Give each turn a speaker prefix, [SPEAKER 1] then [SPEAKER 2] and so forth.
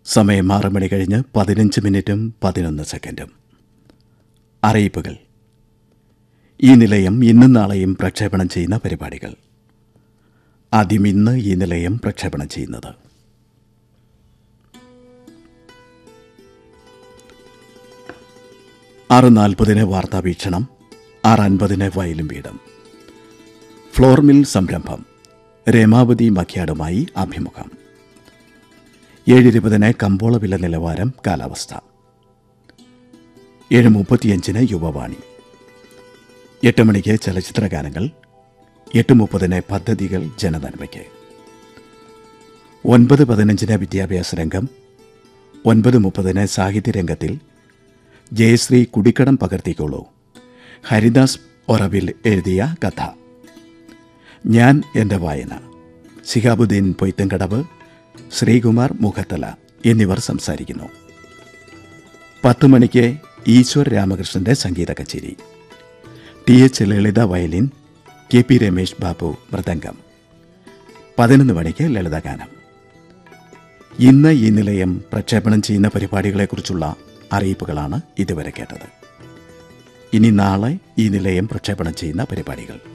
[SPEAKER 1] സമയം ആറ് മണി കഴിഞ്ഞ് പതിനഞ്ച് മിനിറ്റും പതിനൊന്ന് സെക്കൻഡും അറിയിപ്പുകൾ ഈ നിലയം ഇന്നും നാളെയും പ്രക്ഷേപണം ചെയ്യുന്ന പരിപാടികൾ ആദ്യം ഇന്ന് ഈ നിലയം പ്രക്ഷേപണം ചെയ്യുന്നത് ആറ് നാൽപ്പതിന് വാർത്താവീക്ഷണം ആറ് അൻപതിന് വയലും വീടും ഫ്ലോർ മിൽ സംരംഭം രമാവതി മഖ്യാടുമായി അഭിമുഖം ഏഴിരുപതിന് കമ്പോള വില നിലവാരം കാലാവസ്ഥ ഏഴ് മുപ്പത്തിയഞ്ചിന് യുവവാണി എട്ട് മണിക്ക് ചലച്ചിത്ര ഗാനങ്ങൾ എട്ട് മുപ്പതിന് പദ്ധതികൾ ജനനന്മയ്ക്ക് ഒൻപത് പതിനഞ്ചിന് വിദ്യാഭ്യാസ രംഗം ഒൻപത് മുപ്പതിന് സാഹിത്യരംഗത്തിൽ ജയശ്രീ കുടിക്കടം പകർത്തിക്കോളൂ ഹരിദാസ് ഒറവിൽ എഴുതിയ കഥ ഞാൻ എൻ്റെ വായന ശിഹാബുദ്ദീൻ പൊയ്ത്തങ്കടവ് ശ്രീകുമാർ മുഖത്തല എന്നിവർ സംസാരിക്കുന്നു പത്ത് മണിക്ക് ഈശ്വർ രാമകൃഷ്ണന്റെ സംഗീത കച്ചേരി T H Lalitha violin K P Ramesh Babu മൃദംഗം പതിനൊന്ന് മണിക്ക് ലളിതഗാനം ഇന്ന് ഈ നിലയം പ്രക്ഷേപണം ചെയ്യുന്ന പരിപാടികളെക്കുറിച്ചുള്ള അറിയിപ്പുകളാണ് ഇതുവരെ കേട്ടത് ഇനി നാളെ ഈ നിലയം പ്രക്ഷേപണം ചെയ്യുന്ന പരിപാടികൾ